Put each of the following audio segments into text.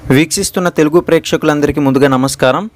వీక్షిస్తున్న తెలుగు ప్రేక్షకులందరికీ ముందుగా నమస్కారం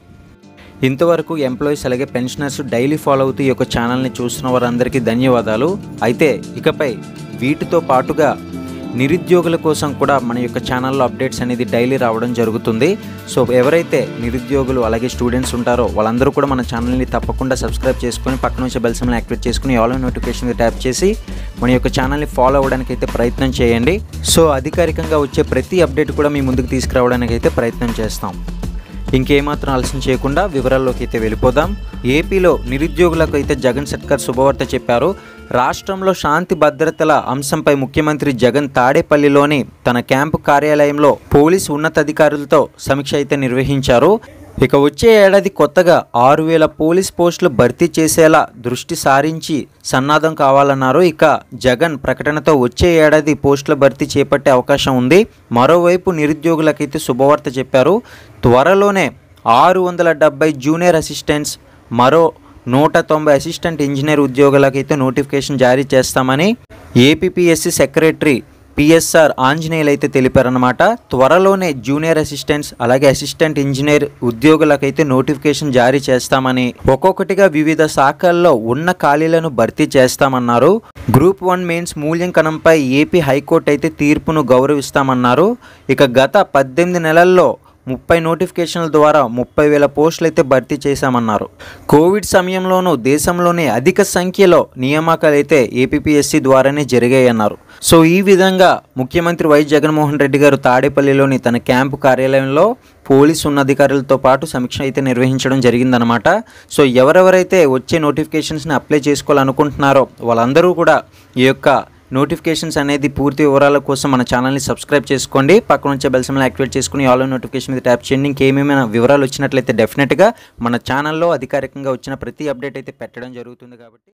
ఇంతవరకు ఎంప్లాయీస్ అలాగే పెన్షనర్స్ డైలీ ఫాలో అవుతూ ఈ యొక్క ఛానల్ని చూస్తున్న వారందరికీ ధన్యవాదాలు అయితే ఇకపై వీటితో పాటుగా నిరుద్యోగుల కోసం కూడా మన యొక్క ఛానల్లో అప్డేట్స్ అనేది డైలీ రావడం జరుగుతుంది సో ఎవరైతే నిరుద్యోగులు అలాగే స్టూడెంట్స్ ఉంటారో వాళ్ళందరూ కూడా మన ఛానల్ని తప్పకుండా సబ్స్క్రైబ్ చేసుకొని పక్కన వచ్చే బెల్ సిమ్ని యాక్టివేట్ చేసుకుని ఆల్ నోటిఫికేషన్ ట్యాప్ చేసి మన యొక్క ఛానల్ని ఫాలో అవ్వడానికి అయితే ప్రయత్నం చేయండి సో అధికారికంగా వచ్చే ప్రతి అప్డేట్ కూడా మీ ముందుకు తీసుకురావడానికి అయితే ప్రయత్నం చేస్తాం ఇంకేమాత్రం ఆలస్యం చేయకుండా వివరాల్లోకి అయితే వెళ్ళిపోదాం ఏపీలో నిరుద్యోగులకు అయితే జగన్ సర్కార్ శుభవార్త చెప్పారు రాష్ట్రంలో శాంతి భద్రతల అంశంపై ముఖ్యమంత్రి జగన్ తాడేపల్లిలోని తన క్యాంపు కార్యాలయంలో పోలీసు ఉన్నతాధికారులతో సమీక్ష అయితే నిర్వహించారు ఇక వచ్చే ఏడాది కొత్తగా ఆరు వేల పోలీస్ పోస్టులు భర్తీ చేసేలా దృష్టి సారించి సన్నాధం కావాలన్నారు ఇక జగన్ ప్రకటనతో వచ్చే ఏడాది పోస్టుల భర్తీ చేపట్టే అవకాశం ఉంది మరోవైపు నిరుద్యోగులకైతే శుభవార్త చెప్పారు త్వరలోనే ఆరు వందల డెబ్బై జూనియర్ అసిస్టెంట్స్ మరో నూట తొంభై అసిస్టెంట్ ఇంజనీర్ ఉద్యోగులకైతే నోటిఫికేషన్ జారీ చేస్తామని ఏపీపీఎస్సీ సెక్రటరీ పిఎస్ఆర్ ఆంజనేయులు అయితే తెలిపారనమాట త్వరలోనే జూనియర్ అసిస్టెంట్స్ అలాగే అసిస్టెంట్ ఇంజనీర్ ఉద్యోగులకైతే నోటిఫికేషన్ జారీ చేస్తామని ఒక్కొక్కటిగా వివిధ శాఖల్లో ఉన్న ఖాళీలను భర్తీ చేస్తామన్నారు గ్రూప్ వన్ మెయిన్స్ మూల్యాంకనంపై ఏపీ హైకోర్టు అయితే తీర్పును గౌరవిస్తామన్నారు ఇక గత పద్దెనిమిది నెలల్లో ముప్పై నోటిఫికేషన్ల ద్వారా ముప్పై వేల పోస్టులు అయితే భర్తీ చేశామన్నారు కోవిడ్ సమయంలోనూ దేశంలోనే అధిక సంఖ్యలో నియామకాలు అయితే ఏపీఎస్సీ ద్వారానే జరిగాయన్నారు సో ఈ విధంగా ముఖ్యమంత్రి వైఎస్ జగన్మోహన్ రెడ్డి గారు తాడేపల్లిలోని తన క్యాంపు కార్యాలయంలో పోలీసు ఉన్నతాధికారులతో పాటు సమీక్ష అయితే నిర్వహించడం జరిగిందనమాట సో ఎవరెవరైతే వచ్చే నోటిఫికేషన్స్ని అప్లై చేసుకోవాలనుకుంటున్నారో వాళ్ళందరూ కూడా ఈ యొక్క నోటిఫికేషన్స్ అనేది పూర్తి వివరాల కోసం మన ఛానల్ని సబ్స్క్రైబ్ చేసుకోండి పక్కన వచ్చే బెల్ సింబల్ యాక్టివేట్ చేసుకుని ఆల్ నోటిఫికేషన్ మీద ట్యాప్ చేయండి ఇంకేమేమైనా వివరాలు వచ్చినట్లయితే డెఫినెట్గా మన ఛానల్లో అధికారికంగా వచ్చిన ప్రతి అప్డేట్ అయితే పెట్టడం జరుగుతుంది కాబట్టి